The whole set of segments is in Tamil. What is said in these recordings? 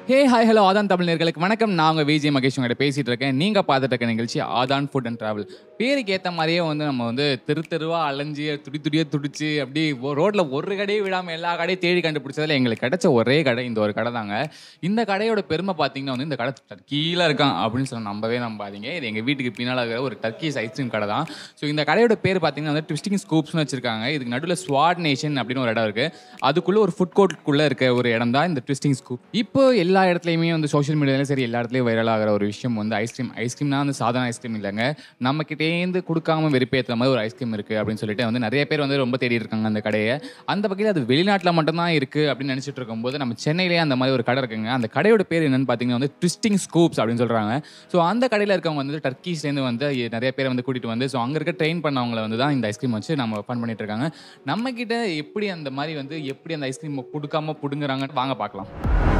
ஹே ஹாய் ஹலோ ஆதான் தமிழ் நேர்களுக்கு வணக்கம் நான் உங்கள் விஜய் மகேஷ் உங்கள்கிட்ட பேசிகிட்டு இருக்கேன் நீங்கள் பார்த்துட்டு இருக்க நிகழ்ச்சி ஆதான் ஃபுட் அண்ட் ட்ராவல் பேருக்கு ஏற்ற மாதிரியே வந்து நம்ம வந்து தெரு தெருவாக அலைஞ்சு துடி துடியாக துடிச்சு அப்படி ரோட்டில் ஒரு கடையை விடாமல் எல்லா கடையும் தேடி கண்டுபிடிச்சதில் எங்களுக்கு கிடைச்ச ஒரே கடை இந்த ஒரு கடை தாங்க இந்த கடையோட பெருமை பார்த்தீங்கன்னா வந்து இந்த கடை டர்க்கியில் இருக்கான் அப்படின்னு சொல்லி நம்பவே நம்பாதீங்க இது எங்கள் வீட்டுக்கு பின்னால் இருக்கிற ஒரு டர்க்கிஸ் ஐஸ்கிரீம் கடை தான் ஸோ இந்த கடையோட பேர் பார்த்தீங்கன்னா வந்து ட்விஸ்டிங் ஸ்கூப்ஸ்னு வச்சிருக்காங்க இதுக்கு நடுவில் ஸ்வாட் நேஷன் அப்படின்னு ஒரு இடம் இருக்குது அதுக்குள்ளே ஒரு ஃபுட் கோர்ட்டுக்குள்ளே இருக்க ஒரு இடம் தான் இந்த ட்விஸ்டிங் ஸ்கூப் இப்போ எல்லா இடத்துலையுமே வந்து சோஷியல் மீடியாலையும் சரி எல்லா இடத்துலையும் வைரல் ஆகிற ஒரு விஷயம் வந்து ஐஸ்கிரீம் ஐஸ்கிரீம்னா வந்து சாதாரண ஐஸ்கிரீம் இல்லைங்க நம்ம கிட்டேருந்து கொடுக்காம வெறுப்பேற்றுற மாதிரி ஒரு ஐஸ்கிரீம் இருக்குது அப்படின்னு சொல்லிட்டு வந்து நிறைய பேர் வந்து ரொம்ப தேடி இருக்காங்க அந்த கடையை அந்த வகையில் அது வெளிநாட்டில் மட்டும்தான் இருக்குது அப்படின்னு நினச்சிட்டு இருக்கும்போது நம்ம சென்னையிலேயே அந்த மாதிரி ஒரு கடை இருக்குங்க அந்த கடையோட பேர் என்னன்னு பார்த்தீங்கன்னா வந்து ட்விஸ்டிங் ஸ்கூப்ஸ் அப்படின்னு சொல்கிறாங்க ஸோ அந்த கடையில் இருக்கவங்க வந்து டர்க்கிஸ்லேருந்து வந்து நிறைய பேரை வந்து கூட்டிகிட்டு வந்து ஸோ அங்கே இருக்க ட்ரெயின் பண்ணவங்களை வந்து தான் இந்த ஐஸ்கிரீம் வச்சு நம்ம ஃபன் பண்ணிட்டு இருக்காங்க நம்ம கிட்ட எப்படி அந்த மாதிரி வந்து எப்படி அந்த ஐஸ்கிரீம் கொடுக்காம பிடுங்குறாங்கன்னு வாங்க பார்க்கலாம்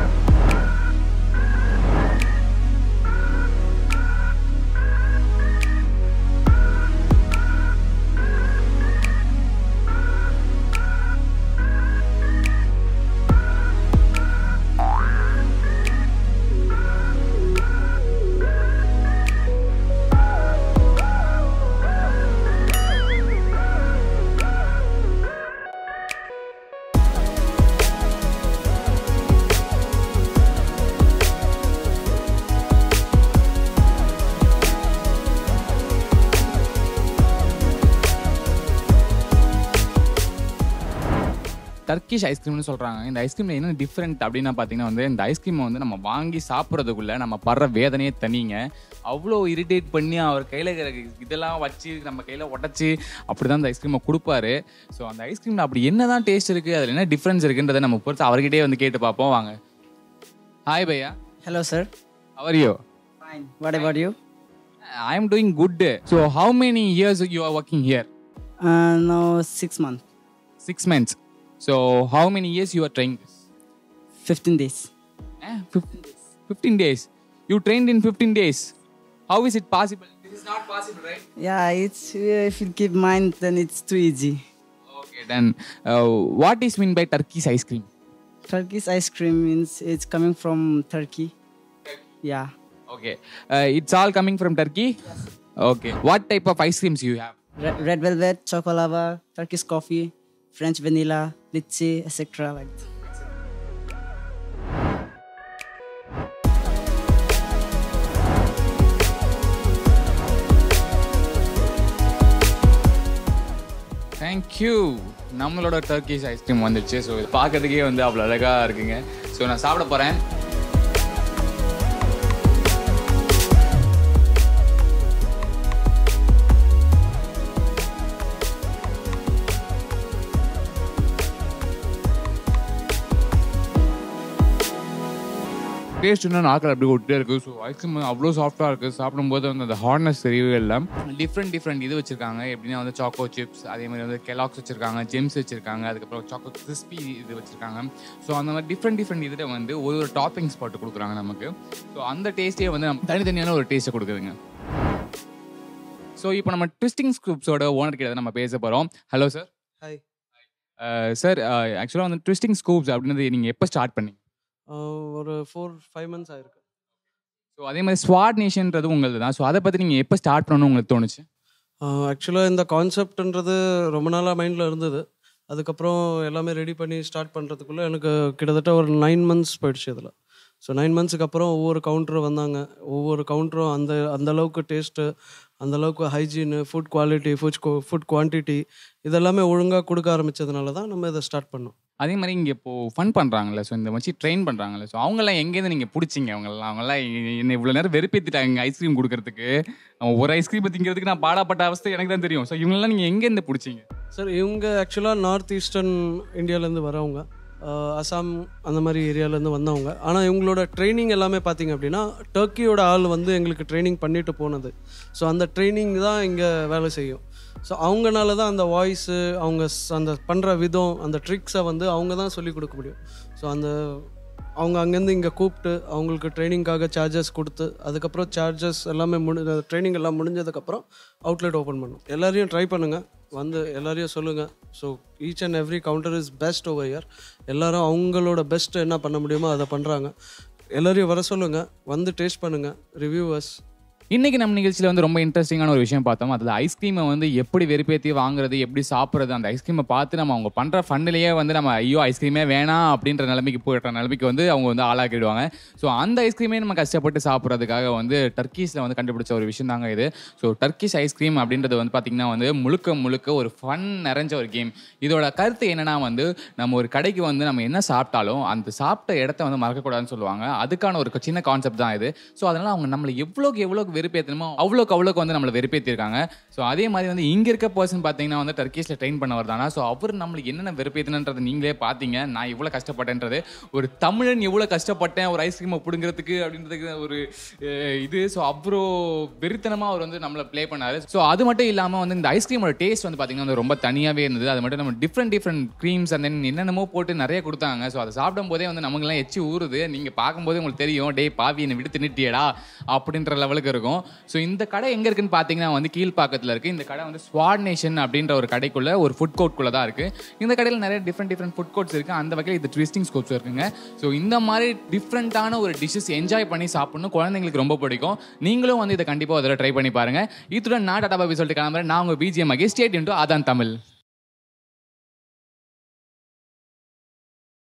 டர்க்கிஷ் ஐஸ்கிரீம்னு சொல்கிறாங்க இந்த ஐஸ்கிரீமில் என்ன டிஃப்ரெண்ட் அப்படின்னா பார்த்தீங்கன்னா வந்து இந்த ஐஸ்கிரீமை வந்து நம்ம வாங்கி சாப்பிட்றதுக்குள்ளே நம்ம படுற வேதனையே தனிங்க அவ்வளோ இரிட்டேட் பண்ணி அவர் கையில் இதெல்லாம் வச்சு நம்ம கையில் உடச்சி அப்படி தான் அந்த ஐஸ்கிரீமை கொடுப்பாரு ஸோ அந்த ஐஸ்கிரீமில் அப்படி என்ன தான் டேஸ்ட் இருக்குது அதில் என்ன டிஃப்ரென்ஸ் இருக்குன்றதை நம்ம பொறுத்து அவர்கிட்டயே வந்து கேட்டு பார்ப்போம் வாங்க ஹாய் பையா Hello, sir. அவர் யோ Fine. What about you? I am doing good so how many years you are working here Uh, now six months, six months so how many years you are trying this fifteen days. Eh, 15 days. 15 days. You trained in 15 days. How is it possible? This is not possible, right? Yeah, it's uh, if you keep mind, then it's too easy. Okay, then uh, what is mean by Turkish ice cream? Turkish ice cream means it's coming from Turkey. Yeah. Okay, uh, it's all coming from Turkey. Okay, what type of ice creams you have? Red, red velvet, chocolava, Turkish coffee, French vanilla, lychee, etc. Like that. Thank you நம்மளோட டர்க்கிஷ் ஐஸ்கிரீம் வந்துச்சு ஸோ இது பார்க்கறதுக்கே வந்து அவ்வளோ அழகாக இருக்குங்க ஸோ நான் சாப்பிட போகிறேன் டேஸ்ட் இன்னும் நாக்கில் அப்படி விட்டுட்டே இருக்குது ஸோ ஐஸ்கிரீம் அவ்வளோ சாஃப்டாக இருக்குது சாப்பிடும்போது வந்து அந்த ஹார்ட்னஸ் தெரியவே இல்லை டிஃப்ரெண்ட் டிஃப்ரெண்ட் இது வச்சுருக்காங்க எப்படின்னா வந்து சாக்கோ சிப்ஸ் அதே மாதிரி வந்து கெலாக்ஸ் வச்சுருக்காங்க ஜெம்ஸ் வச்சுருக்காங்க அதுக்கப்புறம் சாக்கோ கிறிஸ்பி இது வச்சுருக்காங்க ஸோ அந்த மாதிரி டிஃப்ரெண்ட் டிஃப்ரெண்ட் இதில் வந்து ஒரு ஒரு டாப்பிங்ஸ் போட்டு கொடுக்குறாங்க நமக்கு ஸோ அந்த டேஸ்ட்டே வந்து நம்ம தனித்தனியான ஒரு டேஸ்ட்டை கொடுக்குதுங்க ஸோ இப்போ நம்ம ட்விஸ்டிங் ஸ்கூப்ஸோட ஓனர் கிட்ட நம்ம பேச போகிறோம் ஹலோ சார் ஹாய் சார் ஆக்சுவலாக வந்து ட்விஸ்டிங் ஸ்கூப்ஸ் அப்படின்றது நீங்கள் எப்போ ஸ்டார்ட் பண்ணீங்க ஒரு ஃபோர் ஃபைவ் மந்த்ஸ் ஆயிருக்கு ஸோ அதே மாதிரி ஸ்வாட் நேஷன்ன்றது உங்களது தான் ஸோ அதை பற்றி நீங்கள் எப்போ ஸ்டார்ட் பண்ணணும்னு உங்களுக்கு தோணுச்சு ஆக்சுவலாக இந்த கான்செப்ட்ன்றது ரொம்ப நாளாக மைண்டில் இருந்தது அதுக்கப்புறம் எல்லாமே ரெடி பண்ணி ஸ்டார்ட் பண்ணுறதுக்குள்ளே எனக்கு கிட்டத்தட்ட ஒரு நைன் மந்த்ஸ் போயிடுச்சு இதில் ஸோ நைன் மந்த்ஸுக்கு அப்புறம் ஒவ்வொரு கவுண்டரும் வந்தாங்க ஒவ்வொரு கவுண்டரும் அந்த அந்த அளவுக்கு டேஸ்ட்டு அந்த அளவுக்கு hygiene food quality food food quantity இதெல்லாமே ஒழுங்காக கொடுக்க ஆரம்பிச்சதுனால தான் நம்ம இதை ஸ்டார்ட் பண்ணோம் அதே மாதிரி இங்கே இப்போ ஃபன் பண்ணுறாங்கல்ல ஸோ இந்த வச்சு ட்ரெயின் பண்ணுறாங்கல்ல ஸோ அவங்கெல்லாம் எங்கேருந்து நீங்கள் பிடிச்சிங்க அவங்கெல்லாம் அவங்கெல்லாம் என்ன இவ்வளோ நேரம் வெறுப்பேற்றிட்டாங்க ஐஸ்கிரீம் கொடுக்கறதுக்கு அவன் ஒரு ஐஸ்கிரீம் திங்கிறதுக்கு நான் பாடாப்பட்ட அவஸ்தை எனக்கு தான் தெரியும் ஸோ இவங்கெல்லாம் நீங்கள் எங்கேருந்து பிடிச்சிங்க சார் இவங்க ஆக்சுவலாக நார்த் ஈஸ்டர்ன் இந்தியாவிலேருந்து வரவங்க ஆஹ் அசாம் அந்த மாதிரி ஏரியாவிலேருந்து வந்தவங்க ஆனால் இவங்களோட ட்ரைனிங் எல்லாமே பார்த்தீங்க அப்படின்னா டர்க்கியோட ஆள் வந்து எங்களுக்கு ட்ரைனிங் பண்ணிட்டு போனது ஸோ அந்த ட்ரைனிங் தான் இங்கே வேலை செய்யும் ஸோ அவங்கனால தான் அந்த வாய்ஸு அவங்க ஸ்- அந்த பண்ணுற விதம் அந்த ட்ரிக்ஸை வந்து அவங்க தான் சொல்லிக் கொடுக்க முடியும் ஸோ அந்த அவங்க அங்கேருந்து இங்கே கூப்பிட்டு அவங்களுக்கு ட்ரைனிங்காக சார்ஜஸ் கொடுத்து அதுக்கப்புறம் சார்ஜஸ் எல்லாமே முடி ட்ரைனிங் எல்லாம் முடிஞ்சதுக்கப்புறம் அவுட்லெட் ஓப்பன் பண்ணும் எல்லாரையும் ட்ரை பண்ணுங்கள் வந்து எல்லாரையும் சொல்லுங்கள் so each and every counter is best over year எல்லாரும் அவங்களோட பெஸ்ட் என்ன பண்ண முடியுமோ அதை பண்ணுறாங்க எல்லாரையும் வர சொல்லுங்க வந்து டேஸ்ட் பண்ணுங்க ரிவ்யூவர்ஸ் இன்னைக்கு நம்ம நிகழ்ச்சியில் வந்து ரொம்ப இன்ட்ரெஸ்டிங்கான ஒரு விஷயம் பார்த்தோம் அதில் ஐஸ்கிரீமை வந்து எப்படி வெறுப்பேற்றி வாங்குறது எப்படி சாப்பிட்றது அந்த ஐஸ்கிரீமை பார்த்து நம்ம அவங்க பண்ணுற ஃபண்ட்லேயே வந்து நம்ம ஐயோ ஐஸ்கிரீமே வேணாம் அப்படின்ற நிலைமைக்கு போயிடுற நிலைமைக்கு வந்து அவங்க வந்து ஆளாக்கிடுவாங்க ஸோ அந்த ஐஸ்கிரீமே நம்ம கஷ்டப்பட்டு சாப்பிட்றதுக்காக வந்து டர்க்கீஸில் வந்து கண்டுபிடிச்ச ஒரு விஷயம் தாங்க இது ஸோ டர்க்கிஷ் ஐஸ்கிரீம் அப்படின்றது வந்து பார்த்திங்கன்னா வந்து முழுக்க முழுக்க ஒரு ஃபன் நிறைஞ்ச ஒரு கேம் இதோட கருத்து என்னன்னா வந்து நம்ம ஒரு கடைக்கு வந்து நம்ம என்ன சாப்பிட்டாலும் அந்த சாப்பிட்ட இடத்த வந்து மறக்கக்கூடாதுன்னு சொல்லுவாங்க அதுக்கான ஒரு சின்ன கான்செப்ட் தான் இது ஸோ அதனால் அவங்க நம்மளை எவ்வளோக்கு எவ்வளோக்கு வெறுப்பேற்றணுமோ அவ்வளோக்கு அவ்வளோக்கு வந்து நம்மளை வெறுப்பேற்றிருக்காங்க ஸோ அதே மாதிரி வந்து இங்கே இருக்க பர்சன் பார்த்தீங்கன்னா வந்து டர்க்கிஷில் ட்ரெயின் பண்ணவர் தானா ஸோ அவர் நம்மளுக்கு என்னென்ன வெறுப்பேற்றினன்றது நீங்களே பார்த்தீங்க நான் எவ்வளோ கஷ்டப்பட்டேன்றது ஒரு தமிழன் எவ்வளோ கஷ்டப்பட்டேன் ஒரு ஐஸ்கிரீமை பிடுங்கிறதுக்கு அப்படின்றதுக்கு ஒரு அஹ், இது ஸோ அவ்வளோ வெறித்தனமாக அவர் வந்து நம்மளை ப்ளே பண்ணாரு ஸோ அது மட்டும் இல்லாமல் வந்து இந்த ஐஸ்கிரீமோட டேஸ்ட் வந்து பார்த்தீங்கன்னா வந்து ரொம்ப தனியாகவே இருந்தது அது மட்டும் நம்ம different different creams and then என்னென்னமோ போட்டு நிறைய கொடுத்தாங்க ஸோ அதை சாப்பிடும் போதே வந்து நமக்குலாம் எச்சி ஊறுது நீங்கள் பார்க்கும்போதே உங்களுக்கு தெரியும் டேய் பாவி என்னை விட்டு தின்னுட்டியடா அப்படின்ற லெவலுக்கு இருக்கும் ஸோ இந்த கடை எங்கே இருக்குன்னு பார்த்தீங்கன்னா வந்து கீழ்ப்பாக்கத்தில் இருக்குது இந்த கடை வந்து ஸ்வாட் நேஷன் அப்படின்ற ஒரு கடைக்குள்ள ஒரு ஃபுட் கோர்ட்குள்ளே தான் இருக்குது இந்த கடையில் நிறைய டிஃப்ரெண்ட் டிஃப்ரெண்ட் ஃபுட் கோர்ட்ஸ் இருக்குது அந்த வகையில் இது ட்விஸ்டிங் ஸ்கோப்ஸ் இருக்குங்க ஸோ இந்த மாதிரி டிஃப்ரெண்ட்டான ஒரு டிஷ்ஷஸ் என்ஜாய் பண்ணி சாப்பிடணும் குழந்தைங்களுக்கு ரொம்ப பிடிக்கும் நீங்களும் வந்து இதை கண்டிப்பாக அதில் ட்ரை பண்ணி பாருங்க இத்துடன் நான் டாடா பாபி சொல்லிட்டு கிளம்புறேன் நான் உங்கள் பிஜிஎம் ஆகி ஸ்டேட் இன்ட்டு அதான் தமிழ்